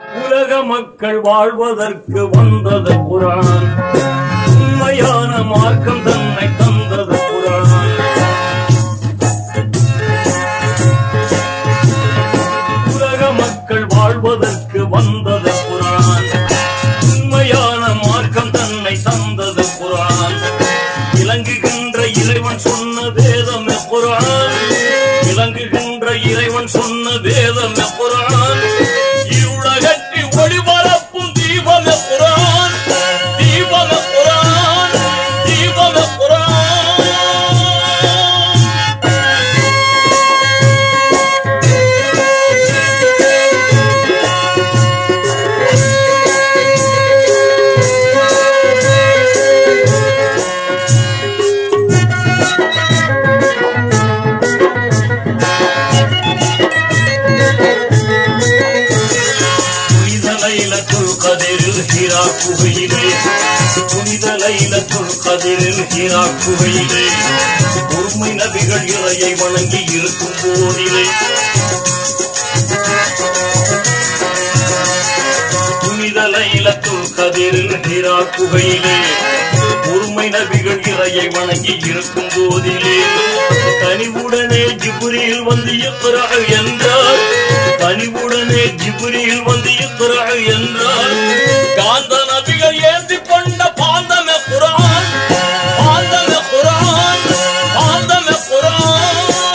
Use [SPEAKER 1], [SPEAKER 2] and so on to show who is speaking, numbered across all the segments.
[SPEAKER 1] உலக மக்கள் வாழ்வதற்கு வந்தது குரான் உண்மையான மார்க்கம் தன்னை தந்தது குரான் உலக மக்கள் வாழ்வதற்கு வந்தது குரான் உண்மையான மார்க்கம் தன்னை தந்தது குரான் விளங்குகின்ற இறைவன் சொன்ன வேதம் குரான் விளங்குகின்ற இறைவன் சொன்ன வேதம் குரான் இருளகற்றி ஒளிபரப்பும் தீபம் குரான் தீபம் குரான் தீபம் குரான் புனித லைலத்துல் கதிரில் ஹிரா குகையிலே புனித லைலத்துல் கதிரில் ஹிரா குகையிலே உண்மை நபிகள் இறையை வணங்கி இருக்கும் போதிலே புனித லைலத்துல் கதிரில் ஹிரா குகையிலே உண்மை நபிகள் இறையை வணங்கி இருக்கும் போதிலே கனிவுடனே ஜிப்ரீல் வந்து இக்ரா என்றார் கனிவுடனே ஜிப்ரீல் வந்து இக்ரா என்றார் காந்த நபிகள் ஏந்தி கொண்ட பாந்தமே குரான் பாந்தமே குரான் பாந்தமே குரான்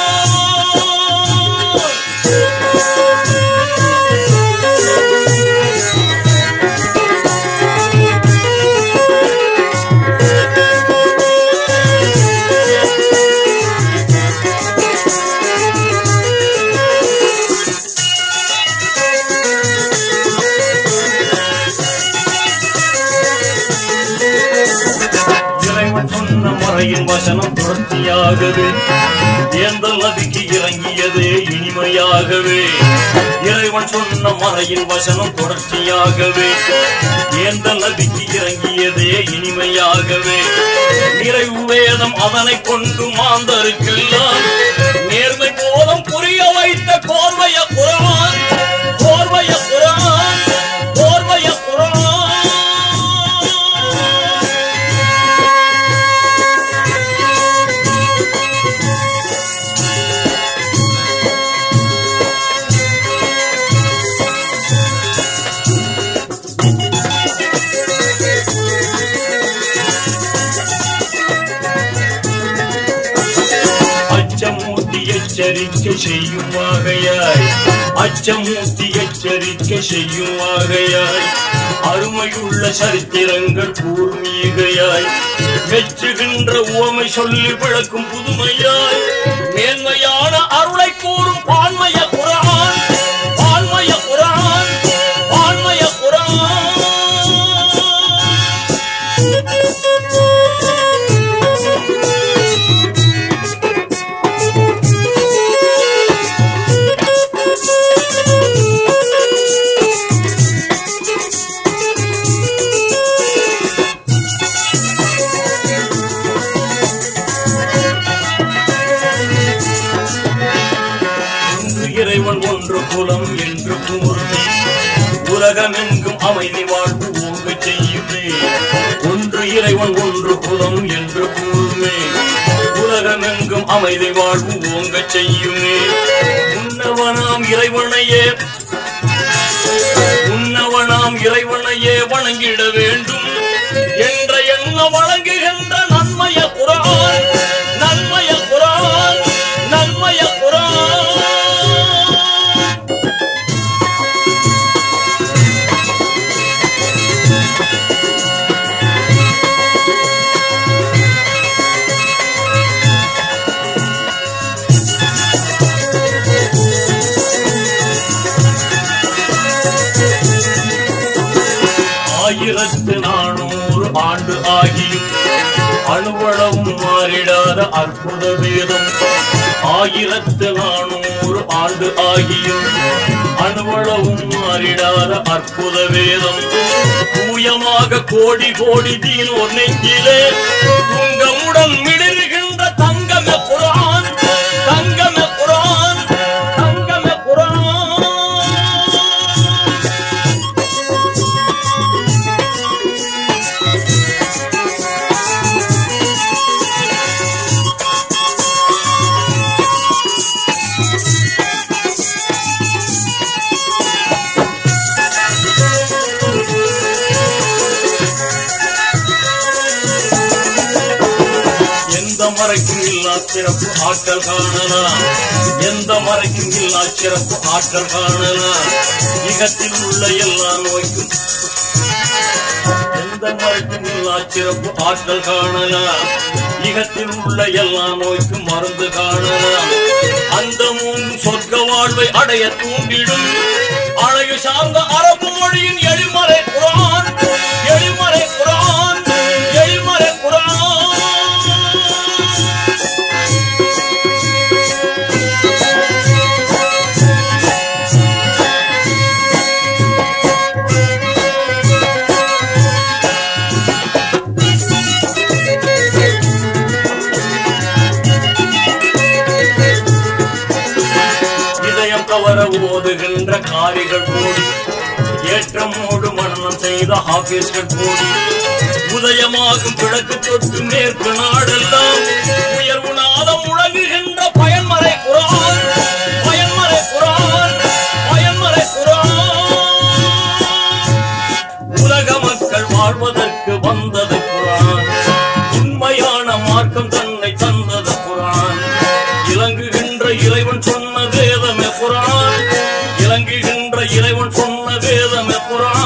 [SPEAKER 1] இறைவன் சொன்ன முறையின் வசனம் தொடர்ச்சியாகவே எந்த நதிக்கு இறங்கியதே இனிமையாகவே இறைவன் சொன்ன மறையின் வசனம் தொடர்ச்சியாகவே எந்த நதிக்கு இறங்கியதே இனிமையாகவே நிறைவு வேதம் அதனை கொண்டு மாந்தருக்கெல்லாம் நேர்மை போலம் புரிய வைத்த கோர்வைய குரான் கோர்வைய குரான் கோர்வைய குரான் அச்சமூட்டி எச்சரிக்கை செய்யும் வாகையாய் அச்சமூட்டி எச்சரிக்கை செய்யும் வாகையாய் அருமையுள்ள சரித்திரங்கள் கூர்மீகையாய் மெச்சுகின்ற உவமை சொல்லி விளக்கும் புதுமையாய் மேன்மையான அருளை கூறும் பான்மைய குரான் பான்மைய குரான் பான்மைய குரான் ஒன்று இறைவன் ஒன்று குலம் என்று கூறுமே உலகமெங்கும் அமைதி வாழ்வு ஓங்க செய்யுமே ஒன்று இறைவன் ஒன்று குலம் என்று கூறுமே உலகமெங்கும் அமைதி வாழ்வு ஓங்க செய்யுமே உன்னவனாம் இறைவனையே உன்னவனாம் இறைவனையே வணங்கிட வேண்டும் என்ற எண்ண வழங்குகின்ற நன்மைய குரான் நன்மைய குரான் நன்மைய குரான் ஆயிரத்து நானூறு ஆண்டு ஆகியும் அணுவளவும் மாறிடாத அற்புத வேதம் ஆயிரத்து நானூறு ஆண்டு ஆகியும் அணுவளவும் மாறிடாத அற்புத வேதம் தூயமாக கோடி கோடி தீனோர் நெஞ்சிலே துங்கமுடன் மிளிர்கின்ற தங்கமே குரான் தங்கமே குரான் தங்கமே குரான் எந்த மறைக்கும் இல்லா சிறப்பு ஆற்றல் காணலாம் எந்த மறைக்கும் இல்லா சிறப்பு ஆற்றல் காணலாம் இகத்தில் உள்ள எல்லா நோய்க்கும் எந்த மறைக்கும் இல்லா சிறப்பு ஆற்றல் காணலாம் இகத்தில் உள்ள எல்லா நோய்க்கும் மருந்து காணலாம் அந்த மூன்று சொர்க்க வாழ்வை அடைய தூண்டிடும் அழகு சார்ந்த அரபு மொழியின் எளிமறை குரான் எளிமறை குரான் எளிமறை குரான் இதயம் கவர ஓதுகின்ற காரிகள் கூடி ஏற்றமோடு மரணம் செய்த ஆபீஸ்கள் கூடி உதயமாகும் கிழக்கு தொட்டு மேற்கு நாடெல்லாம் உயர்வு நாதம் முழங்குகின்ற பயன்மறை குரான் பயன்மறை குரான் பயன்மறை குரான் உலக மக்கள் வாழ்வதற்கு வந்தது குரான் உண்மையான மார்க்கம் தன்னை தந்தது குரான் இலங்குகின்ற இறைவன் சொன்ன வேதமே குரான் இலங்குகின்ற இறைவன் சொன்ன வேதமே குரான்